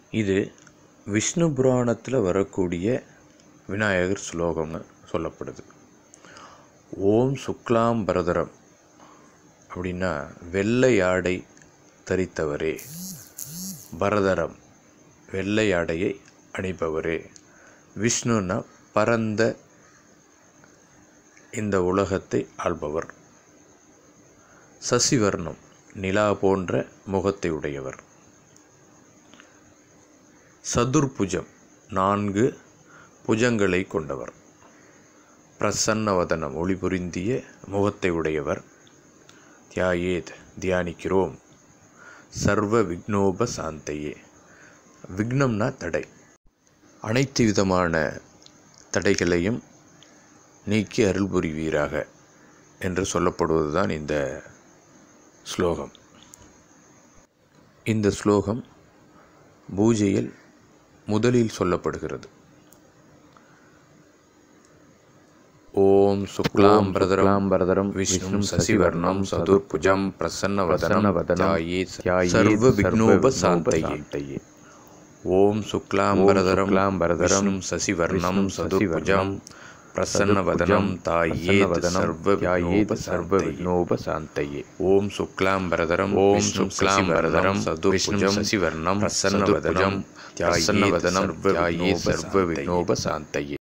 இது விஷ்ணு புராணத்தில் வரக்கூடிய விநாயகர் ஸ்லோகம்னு சொல்லப்படுது ஓம் சுக்லாம் பரதரம் அப்படின்னா வெள்ளை ஆடை தரித்தவரே பரதரம் வெள்ளை ஆடையை அணிபவரே விஷ்ணுன்னா பரந்த இந்த உலகத்தை ஆள்பவர் சசிவர்ணம் நிலா போன்ற முகத்தை உடையவர் சதுர்புஜம் நான்கு புஜங்களை கொண்டவர் பிரசன்னவதனம் ஒளி பொருந்திய முகத்தை உடையவர் தியாயேத் தியானிக்கிறோம் சர்வ விக்னோப சாந்தையே விக்னம்னா தடை அனைத்து விதமான தடைகளையும் நீக்கி அருள் புரிவீராக என்று சொல்லப்படுவதுதான் இந்த ஸ்லோகம் இந்த ஸ்லோகம் பூஜையில் முதலில் சொல்லப்படுகிறது ஓம் சுக்லாம் பிரதரம் பிரதரம் விஷ்ணு சசிவர்ணம் சதுர்புஜம் பிரசன்னவதனம் வதனம் சர்வ விக்னோப சாந்தையே ஓம் சுக்லாம் பரதரம் பரதரம் சசிவர்ணம் சதுர்புஜம் பிரசன்னவதனம் தாயே சர்வ சர்வ விக்னோப சாந்தையே ஓம் சுக்லாம் பரதரம் ஓம் சுக்லாம் பரதரம் சதுர்புஜம் சசிவர்ணம் பிரசன்னவதனம் பிரசன்னவதனம் சர்வ விக்னோப சாந்தையே